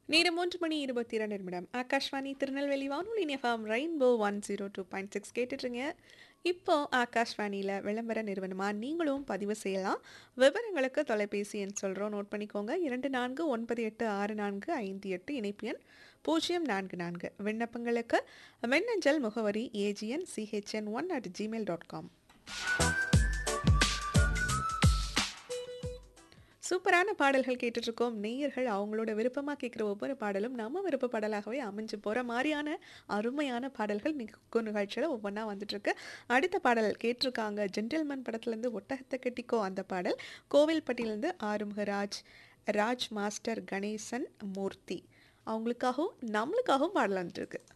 நேரம் மூன்று மணி இருபத்தி இரண்டு நிமிடம் ஆகாஷ்வாணி திருநெல்வேலி வானொலி FM rainbow one zero two point six கேட்டுட்ருங்க இப்போ ஆகாஷ்வாணியில் விளம்பர நிறுவனமாக நீங்களும் பதிவு செய்யலாம் விவரங்களுக்கு தொலைபேசி எண் சொல்கிறோம் நோட் பண்ணிக்கோங்க இரண்டு நான்கு ஒன்பது எட்டு ஆறு நான்கு ஐந்து எட்டு இணைப்பு எண் பூஜ்ஜியம் நான்கு நான்கு விண்ணப்பங்களுக்கு மின்னஞ்சல் முகவரி AGN CHN one at Gmail dot com சூப்பரான பாடல்கள் கேட்டுட்ருக்கோம் நேயர்கள் அவங்களோட விருப்பமாக கேட்குற ஒவ்வொரு பாடலும் நம்ம விருப்ப பாடலாகவே அமைஞ்சு போகிற மாதிரியான அருமையான பாடல்கள் நிற்கு நிகழ்ச்சியில் ஒவ்வொன்றா வந்துட்டுருக்கு அடுத்த பாடல் கேட்டிருக்காங்க ஜென்டில்மேன் படத்துலேருந்து ஒட்டகத்தை கட்டிக்கோ அந்த பாடல் கோவில்பட்டியிலேருந்து ஆறுமுகராஜ் ராஜ் மாஸ்டர் கணேசன் மூர்த்தி அவங்களுக்காகவும் நம்மளுக்காகவும் பாடலான்ட்டு இருக்கு